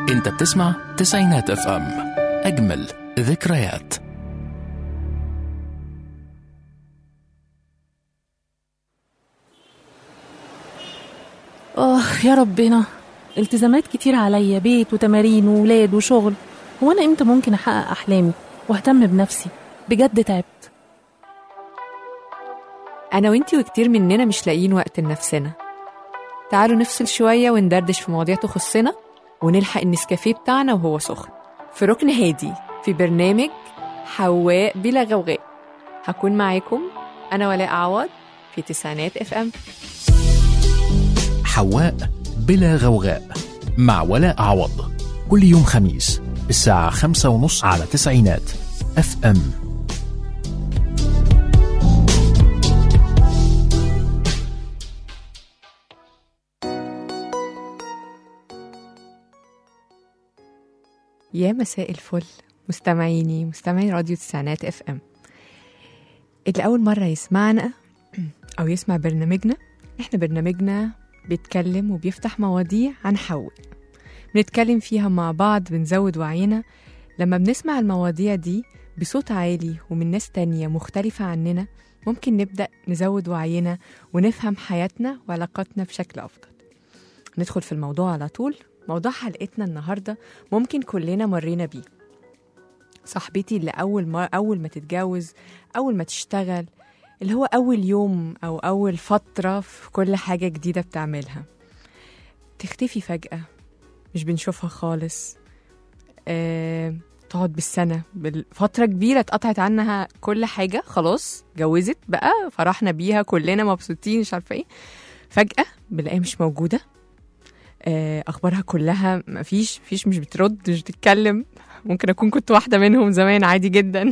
انت بتسمع تسعينات اف ام اجمل ذكريات آه يا ربنا التزامات كتير عليا بيت وتمارين وولاد وشغل هو أنا إمتى ممكن أحقق أحلامي وأهتم بنفسي بجد تعبت أنا وإنتي وكتير مننا مش لاقيين وقت لنفسنا تعالوا نفصل شوية وندردش في مواضيع تخصنا ونلحق النسكافيه بتاعنا وهو سخن في ركن هادي في برنامج حواء بلا غوغاء هكون معاكم أنا ولاء عوض في تسعينات اف ام حواء بلا غوغاء مع ولاء عوض كل يوم خميس الساعة خمسة ونص على تسعينات اف ام يا مساء الفل مستمعيني مستمعي راديو تسعينات اف ام اللي أول مرة يسمعنا أو يسمع برنامجنا احنا برنامجنا بيتكلم وبيفتح مواضيع عن حواء بنتكلم فيها مع بعض بنزود وعينا لما بنسمع المواضيع دي بصوت عالي ومن ناس تانية مختلفة عننا ممكن نبدأ نزود وعينا ونفهم حياتنا وعلاقاتنا بشكل أفضل ندخل في الموضوع على طول موضوع حلقتنا النهاردة ممكن كلنا مرينا بيه صاحبتي اللي أول ما أول ما تتجوز أول ما تشتغل اللي هو أول يوم أو أول فترة في كل حاجة جديدة بتعملها تختفي فجأة مش بنشوفها خالص آه، تقعد بالسنة بالفترة كبيرة اتقطعت عنها كل حاجة خلاص جوزت بقى فرحنا بيها كلنا مبسوطين مش عارفة ايه فجأة بنلاقيها مش موجودة آه، أخبارها كلها مفيش مفيش مش بترد مش بتتكلم ممكن أكون كنت واحدة منهم زمان عادي جدا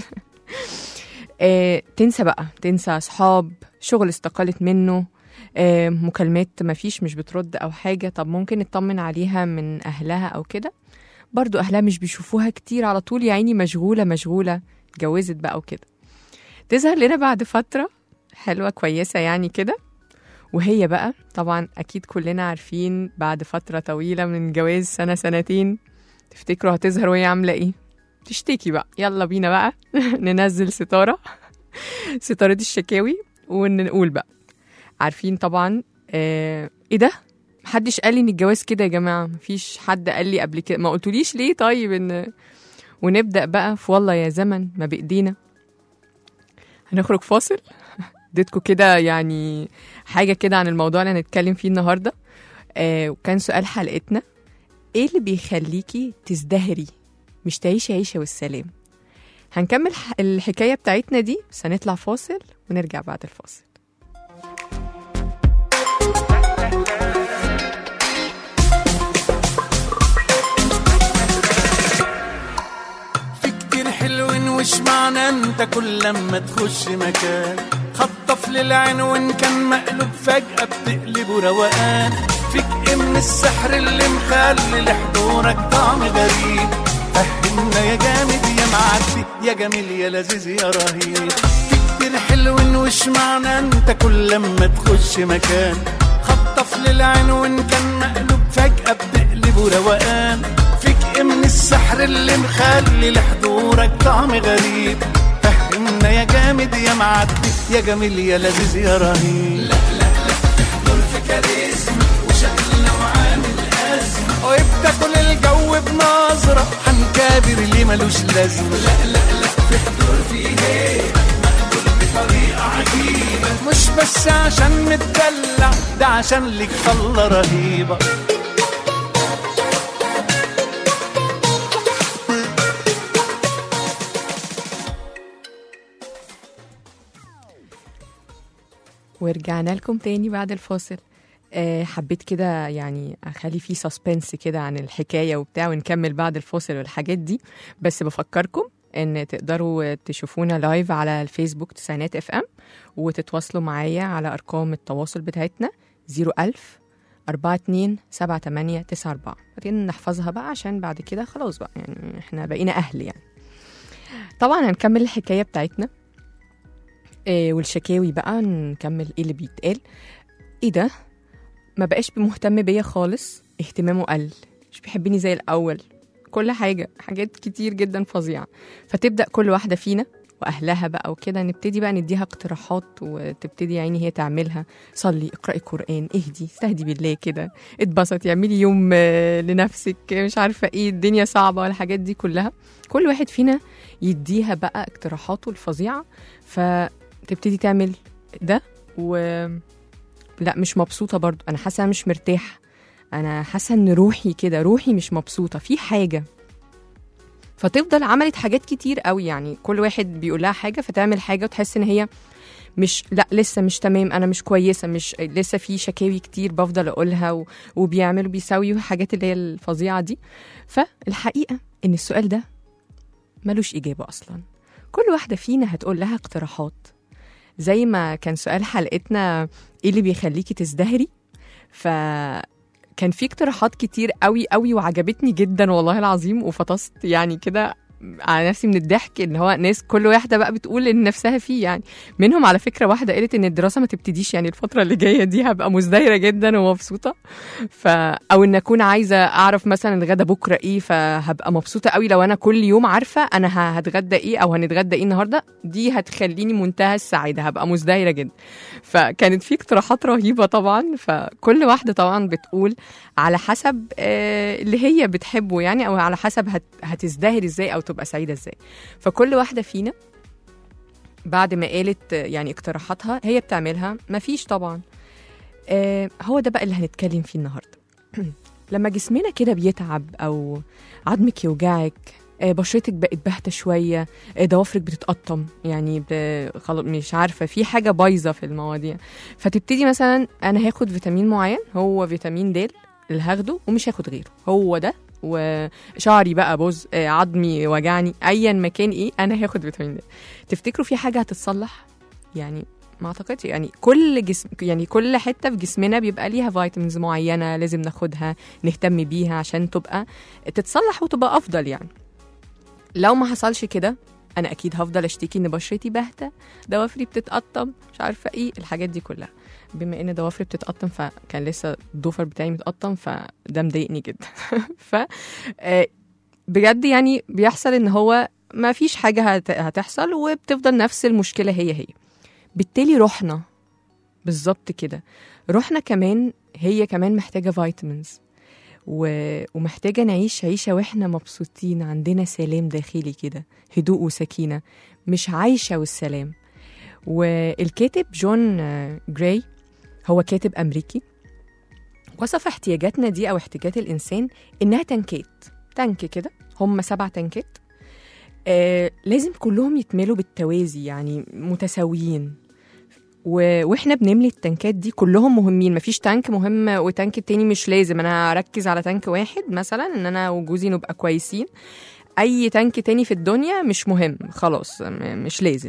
آه، تنسى بقى تنسى أصحاب شغل استقالت منه آه، مكالمات مفيش مش بترد أو حاجة طب ممكن نطمن عليها من أهلها أو كده برضو أهلها مش بيشوفوها كتير على طول يا عيني مشغولة مشغولة اتجوزت بقى وكده تظهر لنا بعد فترة حلوة كويسة يعني كده وهي بقى طبعا أكيد كلنا عارفين بعد فترة طويلة من جواز سنة سنتين تفتكروا هتظهر وهي عاملة إيه؟ تشتكي بقى يلا بينا بقى ننزل ستارة ستارة الشكاوي ونقول بقى عارفين طبعا آه ايه ده محدش قال لي ان الجواز كده يا جماعه مفيش حد قال لي قبل كده ما قلتوليش ليه طيب ان ونبدا بقى في والله يا زمن ما بايدينا هنخرج فاصل اديتكم كده يعني حاجه كده عن الموضوع اللي هنتكلم فيه النهارده آه وكان سؤال حلقتنا ايه اللي بيخليكي تزدهري مش تعيشي عيشه والسلام هنكمل ح- الحكايه بتاعتنا دي بس هنطلع فاصل ونرجع بعد الفاصل في كتير حلوين وش معنى انت كل لما تخش مكان خطف للعين وان كان مقلوب فجأة بتقلبه روقان فيك ايه من السحر اللي مخلي لحضورك طعم غريب فهمنا يا جامد يا معدي يا جميل يا لذيذ يا رهيب في كتير حلوين وش معنى انت كل لما تخش مكان خطف للعين وان كان مقلوب فجأة بتقلبه روقان فيك ايه من السحر اللي مخلي لحضورك طعم غريب فهمنا يا جامد يا معدي يا جميل يا لذيذ يا رهيب لا لا لا تحضر في كاريزما وشكلنا وعامل أزمة وبتاكل الجو بنظرة هنكابر اللي ملوش لازمة لا لا لا في حضور في هيبة مقبول بطريقة عجيبة مش بس عشان متدلع ده عشان ليك طلة رهيبة ورجعنا لكم تاني بعد الفاصل آه، حبيت كده يعني اخلي فيه سسبنس كده عن الحكايه وبتاع ونكمل بعد الفاصل والحاجات دي بس بفكركم ان تقدروا تشوفونا لايف على الفيسبوك تسعينات اف ام وتتواصلوا معايا على ارقام التواصل بتاعتنا 01000 42 78 94 بعدين نحفظها بقى عشان بعد كده خلاص بقى يعني احنا بقينا اهل يعني طبعا هنكمل الحكايه بتاعتنا إيه والشكاوي بقى نكمل ايه اللي بيتقال ايه ده ما بقاش مهتم بيا خالص اهتمامه قل مش بيحبني زي الاول كل حاجه حاجات كتير جدا فظيعه فتبدا كل واحده فينا واهلها بقى وكده نبتدي بقى نديها اقتراحات وتبتدي يعني هي تعملها صلي اقراي قران اهدي استهدي بالله كده اتبسطي اعملي يوم آه، لنفسك مش عارفه ايه الدنيا صعبه والحاجات دي كلها كل واحد فينا يديها بقى اقتراحاته الفظيعه فتبتدي تعمل ده و لا مش مبسوطه برضو انا حاسه أنا مش مرتاحه انا حاسه ان روحي كده روحي مش مبسوطه في حاجه فتفضل عملت حاجات كتير قوي يعني كل واحد بيقول لها حاجه فتعمل حاجه وتحس ان هي مش لا لسه مش تمام انا مش كويسه مش لسه في شكاوي كتير بفضل اقولها و... وبيعمل وبيسوي حاجات اللي هي الفظيعه دي فالحقيقه ان السؤال ده ملوش اجابه اصلا كل واحده فينا هتقول لها اقتراحات زي ما كان سؤال حلقتنا ايه اللي بيخليكي تزدهري فكان في اقتراحات كتير قوي قوي وعجبتني جدا والله العظيم وفطست يعني كده على نفسي من الضحك ان هو ناس كل واحده بقى بتقول ان نفسها فيه يعني منهم على فكره واحده قالت ان الدراسه ما تبتديش يعني الفتره اللي جايه دي هبقى مزدهره جدا ومبسوطه ف او ان اكون عايزه اعرف مثلا الغدا بكره ايه فهبقى مبسوطه قوي لو انا كل يوم عارفه انا ه- هتغدى ايه او هنتغدى ايه النهارده دي هتخليني منتهى السعاده هبقى مزدهره جدا فكانت في اقتراحات رهيبه طبعا فكل واحده طبعا بتقول على حسب آه، اللي هي بتحبه يعني او على حسب هت هتزدهر ازاي او تبقى سعيده ازاي فكل واحده فينا بعد ما قالت آه، يعني اقتراحاتها هي بتعملها مفيش طبعا آه، هو ده بقى اللي هنتكلم فيه النهارده لما جسمنا كده بيتعب او عظمك يوجعك آه، بشرتك بقت باهته شويه آه، ضوافرك بتتقطم يعني ب- خلاص مش عارفه في حاجه بايظه في المواضيع فتبتدي مثلا انا هاخد فيتامين معين هو فيتامين د اللي هاخده ومش هاخد غيره هو ده وشعري بقى بوز آه، عظمي وجعني ايا مكان ايه انا هاخد فيتامين د تفتكروا في حاجه هتتصلح يعني ما اعتقدش يعني كل جسم يعني كل حته في جسمنا بيبقى ليها فيتامينز معينه لازم ناخدها نهتم بيها عشان تبقى تتصلح وتبقى افضل يعني لو ما حصلش كده انا اكيد هفضل اشتكي ان بشرتي باهته ضوافري بتتقطم مش عارفه ايه الحاجات دي كلها بما ان ضوافري بتتقطم فكان لسه الضفر بتاعي متقطم فده مضايقني جدا ف آه، بجد يعني بيحصل ان هو ما فيش حاجه هت- هتحصل وبتفضل نفس المشكله هي هي بالتالي روحنا بالظبط كده روحنا كمان هي كمان محتاجه فيتامينز و... ومحتاجه نعيش عيشه واحنا مبسوطين عندنا سلام داخلي كده هدوء وسكينه مش عايشه والسلام والكاتب جون آه، جراي هو كاتب امريكي وصف احتياجاتنا دي او احتياجات الانسان انها تنكات تانك كده هم سبع تنكات آه لازم كلهم يتملوا بالتوازي يعني متساويين و... واحنا بنملي التنكات دي كلهم مهمين مفيش تانك مهم وتانك التاني مش لازم انا اركز على تانك واحد مثلا ان انا وجوزي نبقى كويسين اي تانك تاني في الدنيا مش مهم خلاص م- مش لازم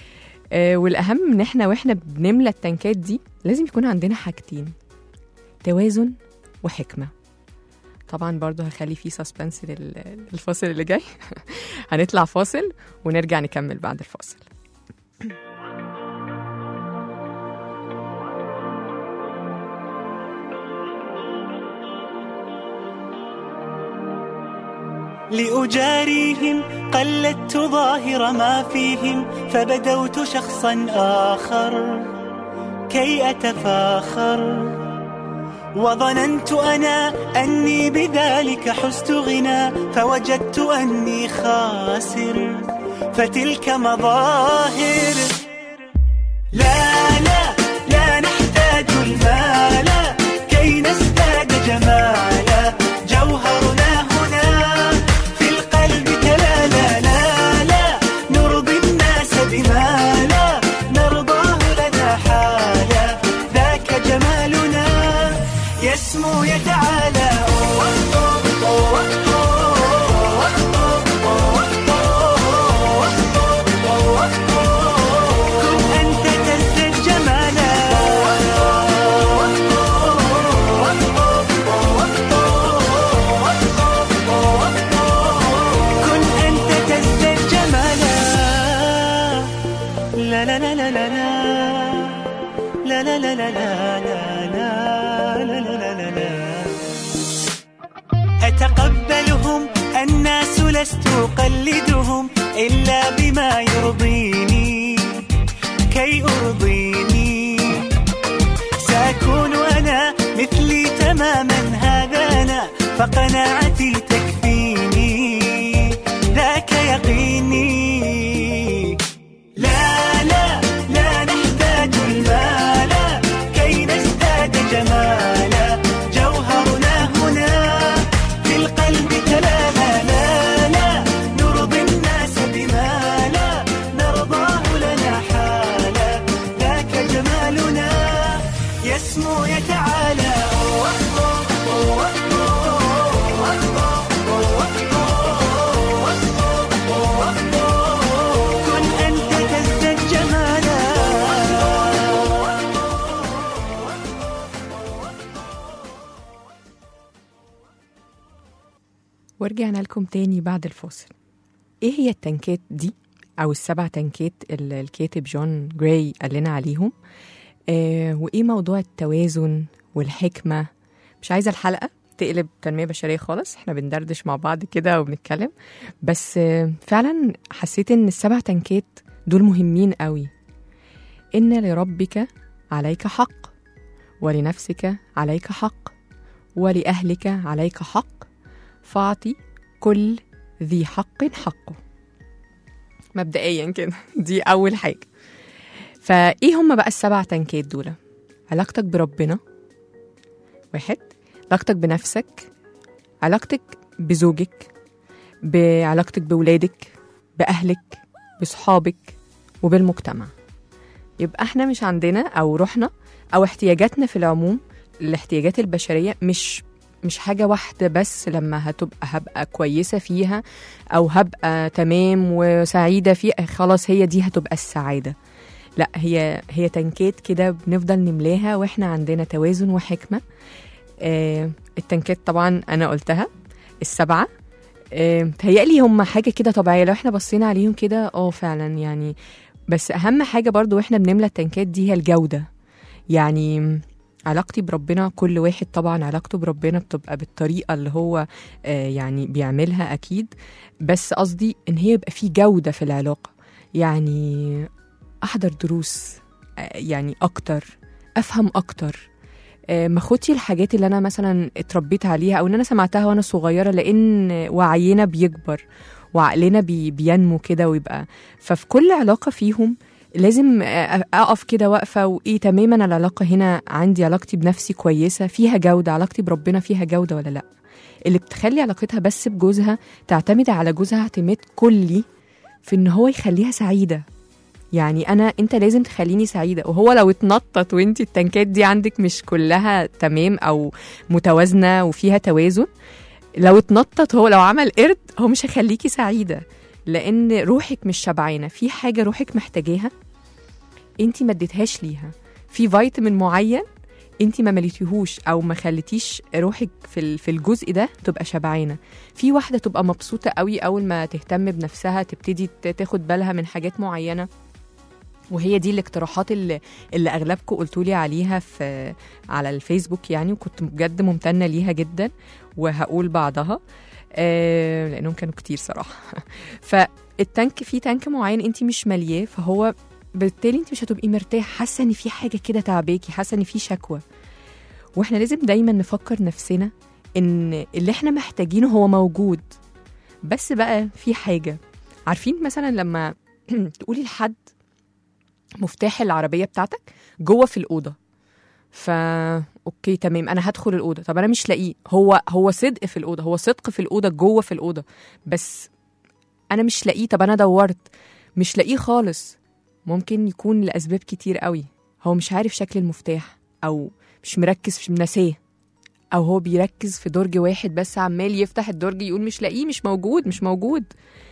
آه والاهم ان احنا واحنا بنملى التنكات دي لازم يكون عندنا حاجتين توازن وحكمه طبعا برضو هخلي فيه سسبنس للفاصل اللي جاي هنطلع فاصل ونرجع نكمل بعد الفاصل لأجاريهم قلدت ظاهر ما فيهم فبدوت شخصا آخر كي أتفاخر وظننت أنا أني بذلك حزت غنى فوجدت أني خاسر فتلك مظاهر لا لا لا نحتاج المال كي نزداد جمالا جوهرنا هنا في القلب كلا لا لا لا نرضي الناس بما لا نرضاه لنا حالا ذاك جمالنا يسمو يتعالى كن أنت تزداد جمالا كن أنت تزداد جمالا لا لا لا لا لا لا لا لا لا لا لا لا لا لا لا لا لا لست أقلدهم إلا بما يرضيني كي أرضيني سأكون أنا مثلي تماما هذا أنا فقناعتي تكفيني ذاك يقيني لا لا لا نحتاج المال كي نزداد جمالا جوهرنا هنا في القلب تلالا لا لا نرضي الناس بما لا نرضاه لنا حالا ذاك جمالنا يسمو يتعالى كن أنت تزداد جمالا ورجعنا لكم تاني بعد الفاصل ايه هي التنكات دي او السبع تنكات اللي الكاتب جون جراي قال لنا عليهم آه وايه موضوع التوازن والحكمه مش عايزه الحلقه تقلب تنميه بشريه خالص احنا بندردش مع بعض كده وبنتكلم بس آه فعلا حسيت ان السبع تنكات دول مهمين قوي ان لربك عليك حق ولنفسك عليك حق ولاهلك عليك حق فاعطي كل ذي حق حقه مبدئيا كده دي اول حاجه فايه هم بقى السبع تنكات دول علاقتك بربنا واحد علاقتك بنفسك علاقتك بزوجك بعلاقتك بولادك باهلك بصحابك وبالمجتمع يبقى احنا مش عندنا او روحنا او احتياجاتنا في العموم الاحتياجات البشريه مش مش حاجة واحدة بس لما هتبقى هبقى كويسة فيها أو هبقى تمام وسعيدة فيها خلاص هي دي هتبقى السعادة لا هي هي تنكات كده بنفضل نملاها واحنا عندنا توازن وحكمة آه التنكات طبعا أنا قلتها السبعة آه تهيألي هم حاجة كده طبيعية لو احنا بصينا عليهم كده اه فعلا يعني بس أهم حاجة برضو واحنا بنملى التنكات دي هي الجودة يعني علاقتي بربنا كل واحد طبعا علاقته بربنا بتبقى بالطريقة اللي هو آه، يعني بيعملها أكيد بس قصدي إن هي يبقى في جودة في العلاقة يعني أحضر دروس آه، يعني أكتر أفهم أكتر آه، ما خدش الحاجات اللي أنا مثلا اتربيت عليها أو إن أنا سمعتها وأنا صغيرة لأن وعينا بيكبر وعقلنا بي بينمو كده ويبقى ففي كل علاقة فيهم لازم آه، اقف كده واقفه وايه تماما العلاقه هنا عندي علاقتي بنفسي كويسه فيها جوده علاقتي بربنا فيها جوده ولا لا اللي بتخلي علاقتها بس بجوزها تعتمد على جوزها اعتماد كلي في ان هو يخليها سعيده يعني انا انت لازم تخليني سعيده وهو لو اتنطط وانت التنكات دي عندك مش كلها تمام او متوازنه وفيها توازن لو اتنطط هو لو عمل قرد هو مش هيخليكي سعيده لان روحك مش شبعانه في حاجه روحك محتاجاها انت ما اديتهاش ليها في فيتامين معين انت ما مليتيهوش او ما خليتيش روحك في ال- في الجزء ده تبقى شبعانه في واحده تبقى مبسوطه قوي اول ما تهتم بنفسها تبتدي ت- تاخد بالها من حاجات معينه وهي دي الاقتراحات اللي, اللي اغلبكم قلتوا لي عليها في على الفيسبوك يعني وكنت بجد ممتنه ليها جدا وهقول بعضها آه لانهم كانوا كتير صراحه فالتانك في تانك معين انت مش مالياه فهو بالتالي انت مش هتبقي مرتاح حاسه ان في حاجه كده تعباكي حاسه ان في شكوى واحنا لازم دايما نفكر نفسنا ان اللي احنا محتاجينه هو موجود بس بقى في حاجه عارفين مثلا لما تقولي لحد مفتاح العربيه بتاعتك جوه في الاوضه فا اوكي تمام انا هدخل الاوضه طب انا مش لاقيه هو هو صدق في الاوضه هو صدق في الاوضه جوه في الاوضه بس انا مش لاقيه طب انا دورت مش لاقيه خالص ممكن يكون لاسباب كتير قوي هو مش عارف شكل المفتاح او مش مركز في ناساه او هو بيركز في درج واحد بس عمال يفتح الدرج يقول مش لاقيه مش موجود مش موجود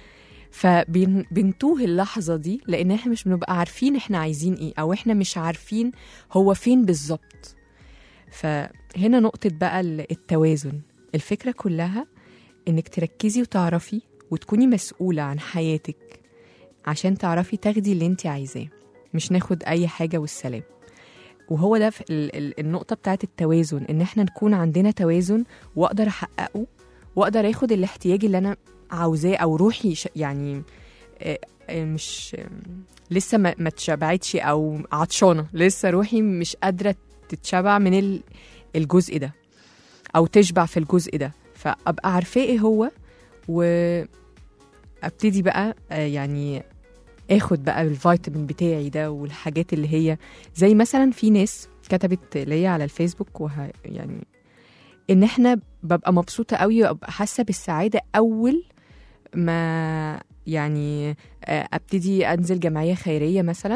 فبنتوه اللحظة دي لأن احنا مش بنبقى عارفين احنا عايزين ايه أو احنا مش عارفين هو فين بالظبط فهنا نقطة بقى ال- التوازن الفكرة كلها انك تركزي وتعرفي وتكوني مسؤولة عن حياتك عشان تعرفي تاخدي اللي انت عايزاه مش ناخد أي حاجة والسلام وهو ده في ال- ال- النقطة بتاعت التوازن إن إحنا نكون عندنا توازن وأقدر أحققه وأقدر آخد الاحتياج اللي أنا عاوزاه او روحي ش- يعني آه، آه، مش آه، لسه ما ما اتشبعتش او عطشانه لسه روحي مش قادره تتشبع من ال- الجزء ده او تشبع في الجزء ده فابقى عارفاه ايه هو وابتدي بقى آه، يعني اخد بقى الفيتامين بتاعي ده والحاجات اللي هي زي مثلا في ناس كتبت ليا على الفيسبوك وه يعني ان احنا ببقى مبسوطه قوي وابقى حاسه بالسعاده اول ما يعني آه، ابتدي انزل جمعيه خيريه مثلا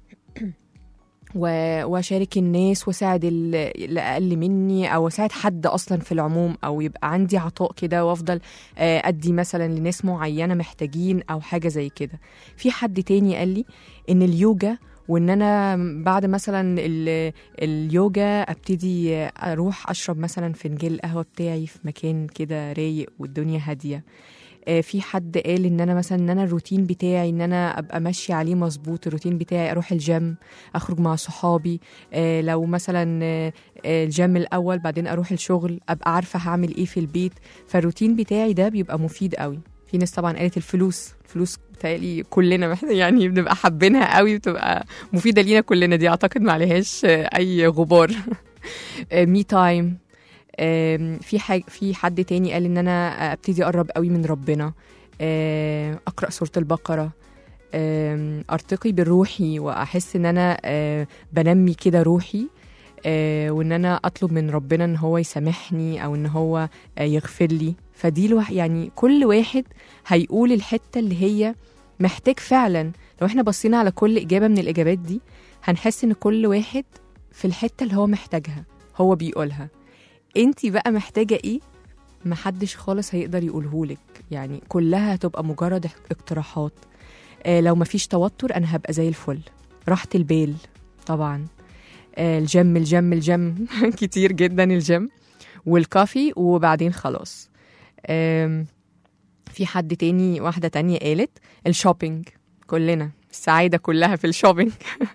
و- واشارك الناس واساعد ال- اللي اقل مني او اساعد حد اصلا في العموم او يبقى عندي عطاء كده وافضل آه، ادي مثلا لناس معينه محتاجين او حاجه زي كده في حد تاني قال لي ان اليوجا وان انا بعد مثلا ال- اليوجا ابتدي اروح اشرب مثلا فنجان القهوه بتاعي في مكان كده رايق والدنيا هاديه آه، في حد قال ان انا مثلا ان انا الروتين بتاعي ان انا ابقى ماشيه عليه مظبوط الروتين بتاعي اروح الجيم اخرج مع صحابي آه، لو مثلا آه، آه، الجيم الاول بعدين اروح الشغل ابقى عارفه هعمل ايه في البيت فالروتين بتاعي ده بيبقى مفيد قوي في ناس طبعا قالت الفلوس الفلوس بتهيألي كلنا محتاج يعني بنبقى حابينها قوي بتبقى مفيده لينا كلنا دي اعتقد ما عليهاش آه، اي غبار مي تايم آم، في حاجة في حد تاني قال ان انا ابتدي اقرب قوي من ربنا آم، اقرا سوره البقره آم، ارتقي بروحي واحس ان انا آه، بنمي كده روحي آه، وان انا اطلب من ربنا ان هو يسامحني او ان هو آه، يغفر لي فدي الوح يعني كل واحد هيقول الحته اللي هي محتاج فعلا لو احنا بصينا على كل اجابه من الاجابات دي هنحس ان كل واحد في الحته اللي هو محتاجها هو بيقولها انتي بقى محتاجه ايه محدش خالص هيقدر يقولهولك يعني كلها هتبقى مجرد اقتراحات آه لو مفيش توتر انا هبقى زي الفل راحه البال طبعا آه الجيم الجيم الجيم كتير جدا الجيم والكافي وبعدين خلاص آم، في حد تاني واحدة تانية قالت الشوبينج كلنا السعادة كلها في الشوبينج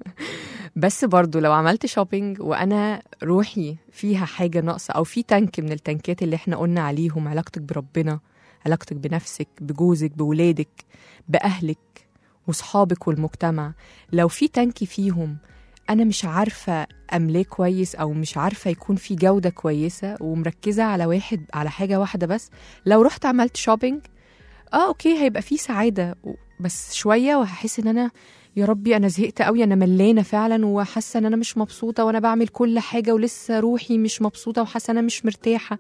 بس برضو لو عملت شوبينج وانا روحي فيها حاجه ناقصه او في تانك من التنكات اللي احنا قلنا عليهم علاقتك بربنا علاقتك بنفسك بجوزك بولادك باهلك وصحابك والمجتمع لو في تانك فيهم انا مش عارفه املاه كويس او مش عارفه يكون في جوده كويسه ومركزه على واحد على حاجه واحده بس لو رحت عملت شوبينج اه اوكي هيبقى في سعاده و- بس شويه وهحس ان انا يا ربي انا زهقت قوي انا ملانه فعلا وحاسه ان انا مش مبسوطه وانا بعمل كل حاجه ولسه روحي مش مبسوطه وحاسه انا مش مرتاحه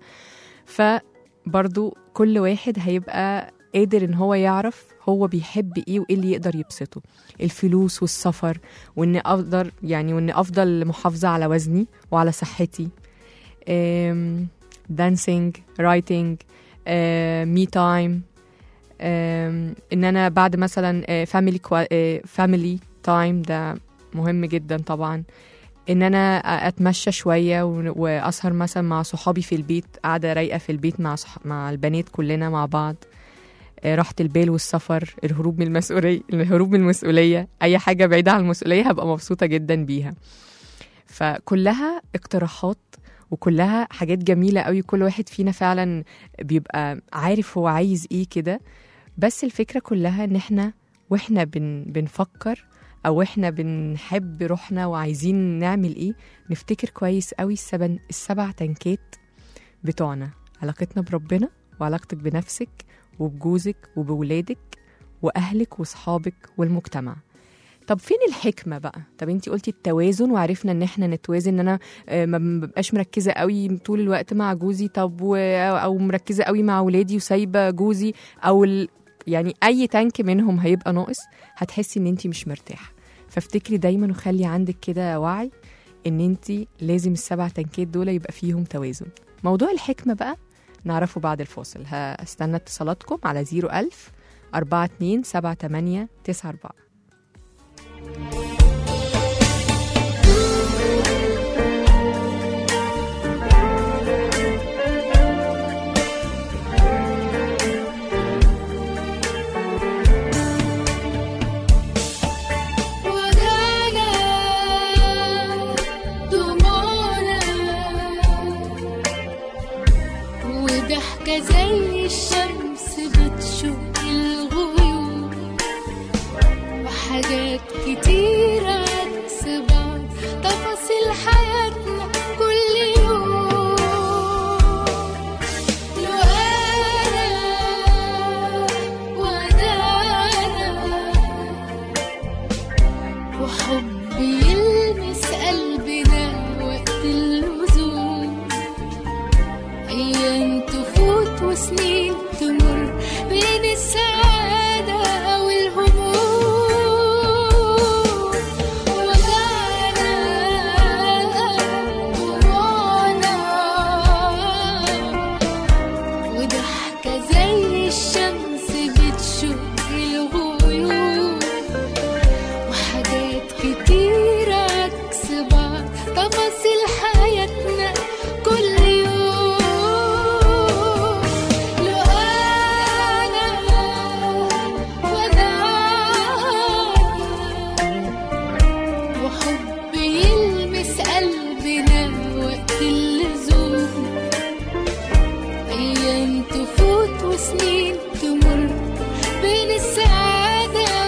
فبرضو كل واحد هيبقى قادر ان هو يعرف هو بيحب ايه وايه اللي يقدر يبسطه الفلوس والسفر وان افضل يعني وان افضل محافظه على وزني وعلى صحتي دانسينج رايتنج مي تايم ان انا بعد مثلا فاميلي فاميلي تايم ده مهم جدا طبعا ان انا اتمشى شويه و- واسهر مثلا مع صحابي في البيت قاعده رايقه في البيت مع صح... مع البنات كلنا مع بعض آه، راحه البال والسفر الهروب من المسؤوليه الهروب من المسؤوليه اي حاجه بعيده عن المسؤوليه هبقى مبسوطه جدا بيها فكلها اقتراحات وكلها حاجات جميله قوي كل واحد فينا فعلا بيبقى عارف هو عايز ايه كده بس الفكره كلها ان احنا واحنا بن بنفكر او احنا بنحب روحنا وعايزين نعمل ايه نفتكر كويس قوي السبع السبع تنكات بتوعنا علاقتنا بربنا وعلاقتك بنفسك وبجوزك وبولادك واهلك واصحابك والمجتمع طب فين الحكمه بقى طب انتي قلتي التوازن وعرفنا ان احنا نتوازن ان انا آه، ما ببقاش مركزه قوي طول الوقت مع جوزي طب و... او مركزه قوي مع ولادي وسايبه جوزي او ال... يعني اي تانك منهم هيبقى ناقص هتحسي ان انتي مش مرتاحه فافتكري دايما وخلي عندك كده وعي ان انتي لازم السبع تنكات دول يبقى فيهم توازن موضوع الحكمه بقى نعرفه بعد الفاصل هستنى اتصالاتكم على 01000 42 78 94 وجعنا دموعنا وضحكة زي الشمس بتطلع بتشق الغيوم وحاجات كتير عكس بعض تفاصيل حياتنا كل يوم لو أنا وأنا وحب يلمس قلبنا وقت اللزوم أيام تفوت وسنين تمر بين السعادة والهموم وجعنا دموعنا وضحكة زي الشمس بتشق الغيوم وحاجات كتير عكس بعض تفاصيل حياتنا كل يوم لو أنا وأنا وحب يلمس قلبنا وقت اللزوم أيام تفوت وسنين تمر بين السعادة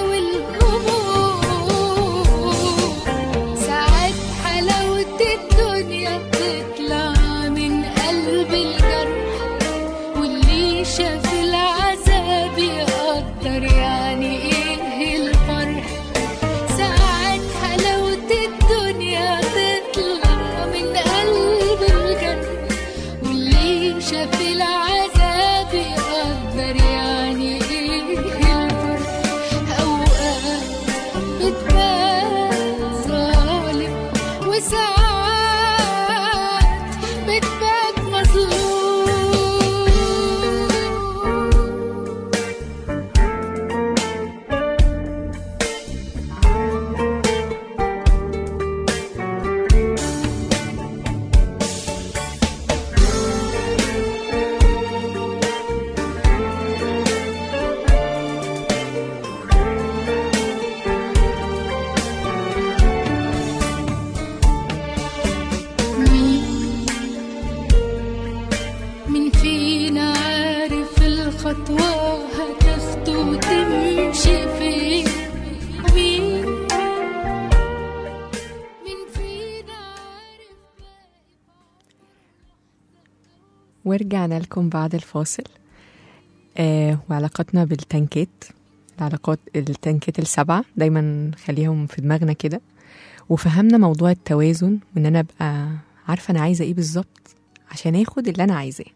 والهموم ساعات حلاوة الدنيا تطلع من قلب الجرح واللي شاف العذاب يقدر يعني ايه الفرح ساعات حلاوة الدنيا تطلع من قلب الجرح واللي شاف العذاب يقدر يعني ايه الفرق اوقات بتبان ظالم وساعات بتبان مظلوم مين مين فينا عارف الخطوة هتاخده وتمشي فين مين مين فينا عارف ورجعنا لكم بعد الفاصل آه وعلاقتنا بالتنكات العلاقات التنكات السبعة دايما خليهم في دماغنا كده وفهمنا موضوع التوازن وان انا ابقى عارفة انا عايزة ايه بالظبط عشان اخد اللي انا عايزاه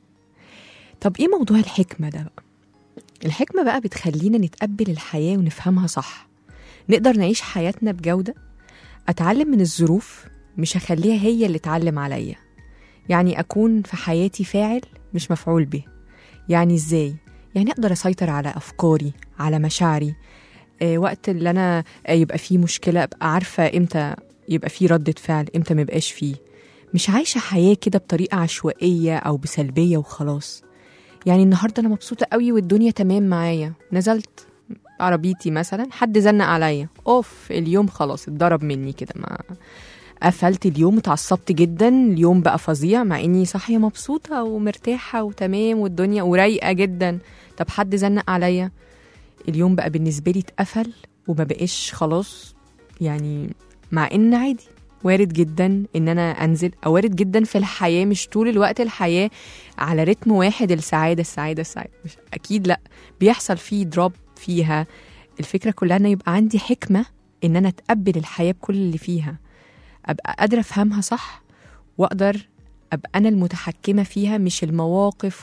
طب ايه موضوع الحكمة ده بقى الحكمة بقى بتخلينا نتقبل الحياة ونفهمها صح نقدر نعيش حياتنا بجودة أتعلم من الظروف مش هخليها هي اللي تعلم عليا يعني أكون في حياتي فاعل مش مفعول به يعني إزاي؟ يعني أقدر أسيطر على أفكاري على مشاعري آه وقت اللي أنا آه يبقى فيه مشكلة أبقى عارفة إمتى يبقى فيه ردة فعل إمتى ما يبقاش فيه مش عايشة حياة كده بطريقة عشوائية أو بسلبية وخلاص يعني النهاردة أنا مبسوطة قوي والدنيا تمام معايا نزلت عربيتي مثلا حد زنق عليا اوف اليوم خلاص اتضرب مني كده ما قفلت اليوم اتعصبت جدا اليوم بقى فظيع مع اني صاحيه مبسوطه ومرتاحه وتمام والدنيا ورايقه جدا طب حد زنق عليا اليوم بقى بالنسبه لي اتقفل وما بقاش خلاص يعني مع ان عادي وارد جدا ان انا انزل او وارد جدا في الحياه مش طول الوقت الحياه على رتم واحد السعاده السعاده السعاده مش اكيد لا بيحصل فيه دروب فيها الفكره كلها ان يبقى عندي حكمه ان انا اتقبل الحياه بكل اللي فيها ابقى قادره افهمها صح واقدر ابقى انا المتحكمه فيها مش المواقف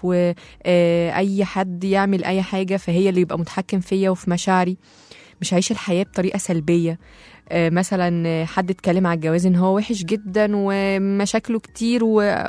واي حد يعمل اي حاجه فهي اللي يبقى متحكم فيا وفي مشاعري مش عايش الحياه بطريقه سلبيه آه، مثلا آه، حد اتكلم على الجواز ان هو وحش جدا ومشاكله كتير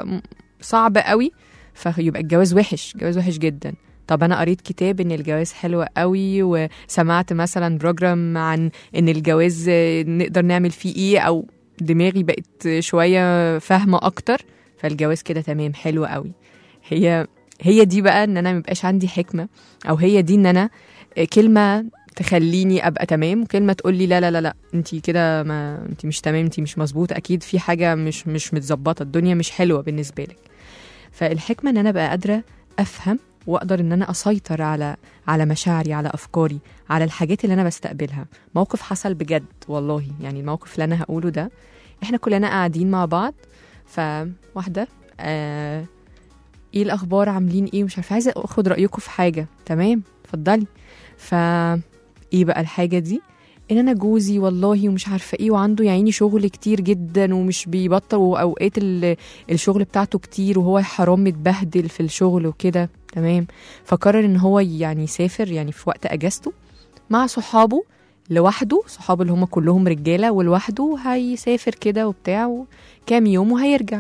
وصعب قوي فيبقى الجواز وحش الجواز وحش جدا طب انا قريت كتاب ان الجواز حلو قوي وسمعت مثلا بروجرام عن ان الجواز آه، نقدر نعمل فيه ايه او دماغي بقت شويه فاهمه اكتر فالجواز كده تمام حلو قوي هي هي دي بقى ان انا مبقاش عندي حكمه او هي دي ان انا كلمه تخليني ابقى تمام وكلمه تقول لي لا لا لا لا انت كده ما انت مش تمام انت مش مظبوطه اكيد في حاجه مش مش متظبطه الدنيا مش حلوه بالنسبه لك فالحكمه ان انا ابقى قادره افهم واقدر ان انا اسيطر على على مشاعري على افكاري على الحاجات اللي انا بستقبلها موقف حصل بجد والله يعني الموقف اللي انا هقوله ده احنا كلنا قاعدين مع بعض فواحده آه ايه الاخبار عاملين ايه مش عارفه عايزه اخد رايكم في حاجه تمام اتفضلي ف ايه بقى الحاجه دي ان انا جوزي والله ومش عارفه ايه وعنده يا عيني شغل كتير جدا ومش بيبطل واوقات ال- الشغل بتاعته كتير وهو حرام متبهدل في الشغل وكده تمام فقرر ان هو يعني يسافر يعني في وقت اجازته مع صحابه لوحده صحابه اللي هم كلهم رجاله ولوحده هيسافر كده وبتاع كام يوم وهيرجع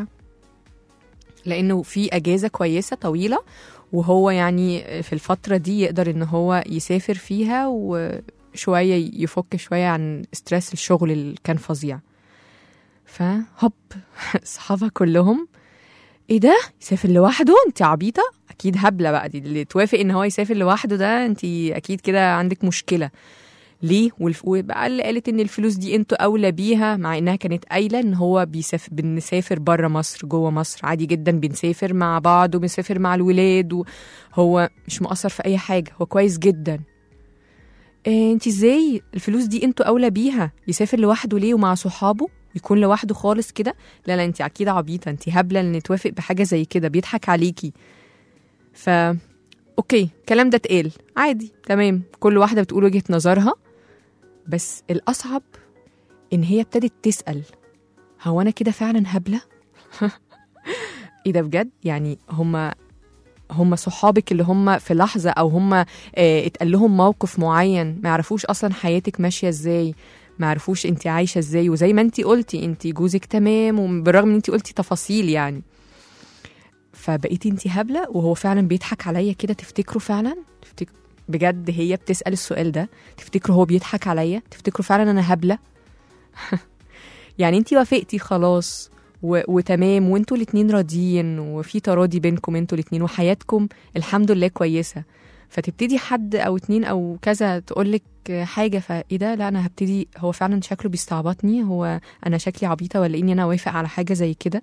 لانه في اجازه كويسه طويله وهو يعني في الفتره دي يقدر ان هو يسافر فيها وشويه يفك شويه عن ستريس الشغل اللي كان فظيع فهوب صحابها كلهم ايه ده يسافر لوحده انت عبيطه اكيد هبله بقى دي اللي توافق ان هو يسافر لوحده ده انت اكيد كده عندك مشكله ليه والف- وبقى اللي قالت ان الفلوس دي انتوا اولى بيها مع انها كانت قايله ان هو بيسافر بنسافر بره مصر جوه مصر عادي جدا بنسافر مع بعض وبنسافر مع الولاد وهو مش مقصر في اي حاجه هو كويس جدا إيه انت ازاي الفلوس دي انتوا اولى بيها يسافر لوحده ليه ومع صحابه يكون لوحده خالص كده لا لا انت اكيد عبيطه انت هبله ان توافق بحاجه زي كده بيضحك عليكي ف اوكي الكلام ده اتقال عادي تمام كل واحده بتقول وجهه نظرها بس الاصعب ان هي ابتدت تسال هو انا كده فعلا هبله ايه ده بجد يعني هما هم صحابك اللي هم في لحظه او هم اه اتقال لهم موقف معين ما يعرفوش اصلا حياتك ماشيه ازاي ما يعرفوش انت عايشه ازاي وزي ما انت قلتي انت جوزك تمام وبالرغم ان انت قلتي تفاصيل يعني فبقيتي انت هبله وهو فعلا بيضحك عليا كده تفتكروا فعلا تفتكر بجد هي بتسال السؤال ده تفتكروا هو بيضحك عليا تفتكروا فعلا انا هبله يعني انت وافقتي خلاص و... وتمام وانتوا الاتنين راضيين وفي تراضي بينكم انتوا الاتنين وحياتكم الحمد لله كويسه فتبتدي حد او اتنين او كذا تقولك حاجه فايه ده لا انا هبتدي هو فعلا شكله بيستعبطني هو انا شكلي عبيطه ولا اني انا وافق على حاجه زي كده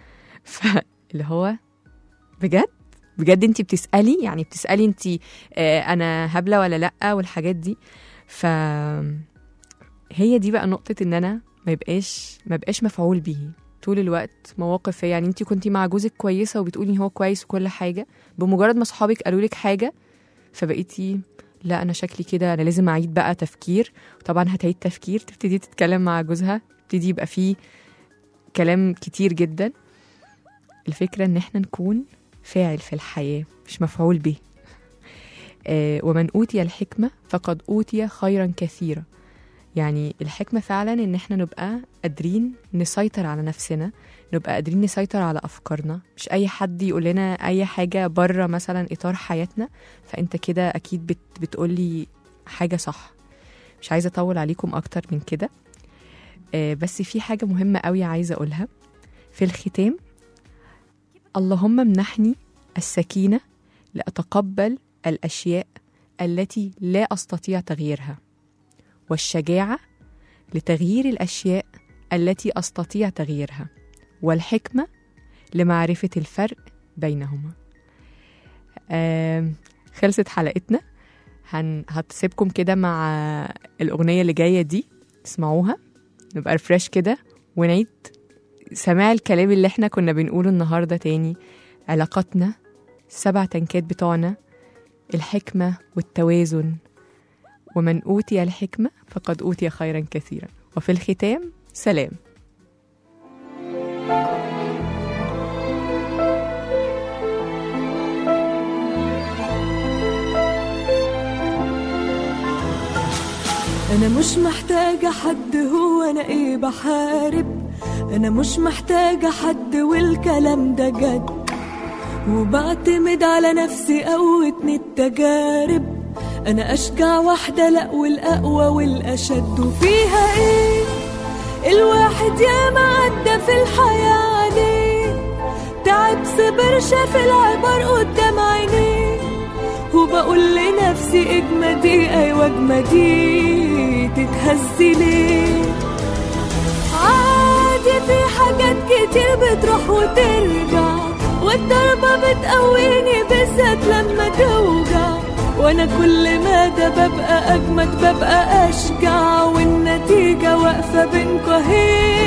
فاللي هو بجد بجد انت بتسالي يعني بتسالي انت آه انا هبله ولا لا والحاجات دي ف هي دي بقى نقطه ان انا ما يبقاش ما بقاش مفعول به طول الوقت مواقف يعني انت كنتي مع جوزك كويسه وبتقولي هو كويس وكل حاجه بمجرد ما صحابك قالوا لك حاجه فبقيتي لا انا شكلي كده انا لازم اعيد بقى تفكير طبعا هتعيد تفكير تبتدي تتكلم مع جوزها تبتدي يبقى فيه كلام كتير جدا الفكره ان احنا نكون فاعل في الحياه مش مفعول به آه ومن اوتي الحكمه فقد اوتي خيرا كثيرا يعني الحكمة فعلا إن إحنا نبقى قادرين نسيطر على نفسنا نبقى قادرين نسيطر على أفكارنا مش أي حد يقول لنا أي حاجة بره مثلا إطار حياتنا فأنت كده أكيد بت بتقولي حاجة صح مش عايزة أطول عليكم أكتر من كده آه بس في حاجة مهمة قوي عايزة أقولها في الختام اللهم امنحني السكينة لأتقبل الأشياء التي لا أستطيع تغييرها والشجاعه لتغيير الاشياء التي استطيع تغييرها والحكمه لمعرفه الفرق بينهما آم، خلصت حلقتنا هن... هتسيبكم كده مع الاغنيه اللي جايه دي اسمعوها نبقى ريفرش كده ونعيد سماع الكلام اللي احنا كنا بنقوله النهارده تاني علاقاتنا السبع تنكات بتوعنا الحكمه والتوازن ومن أوتي الحكمة فقد أوتي خيرا كثيرا وفي الختام سلام أنا مش محتاجة حد هو أنا إيه بحارب أنا مش محتاجة حد والكلام ده جد وبعتمد على نفسي قوتني التجارب أنا أشجع واحدة لأ والأقوى والأشد وفيها إيه الواحد ياما عدى في الحياة عليه تعب صبر شاف العبر قدام عينيه وبقول لنفسي اجمدي ايوه اجمدي تتهزي ليه عادي في حاجات كتير بتروح وترجع والضربة بتقويني بالذات لما توجع وانا كل مدى ببقى اجمد ببقى اشجع والنتيجة واقفة بينكوا هي